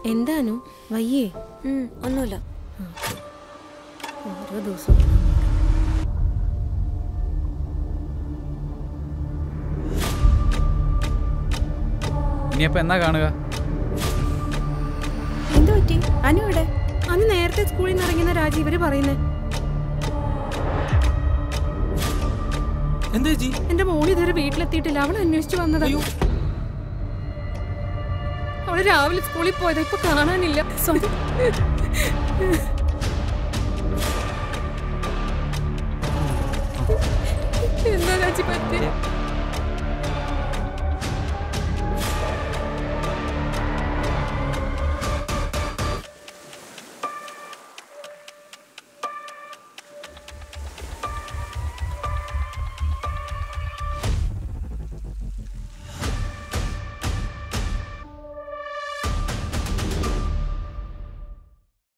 എന്താനു വയ്യേ ഉം, ഒന്നുമില്ല ഓരോ ദിവസവും ഇനിയപ്പോ എന്നാ കാണുക എന്തു പറ്റി അനു ഇവിടെ അന്ന് നേരത്തെ സ്കൂളിൽ നിന്ന് ഇറങ്ങുന്ന രാജി ഇവര് പറയുന്നേ എന്താ ചേച്ചി എന്റെ മോൾ ഇതുവരെ വീട്ടിലെത്തിയിട്ടില്ല അവൾ അന്വേഷിച്ചു വന്നതാ അയ്യോ അവള് രാവിലെ സ്കൂളിൽ പോയതാ ഇപ്പൊ കാണാനില്ല സോറി എന്താ രാജി പറ്റിയ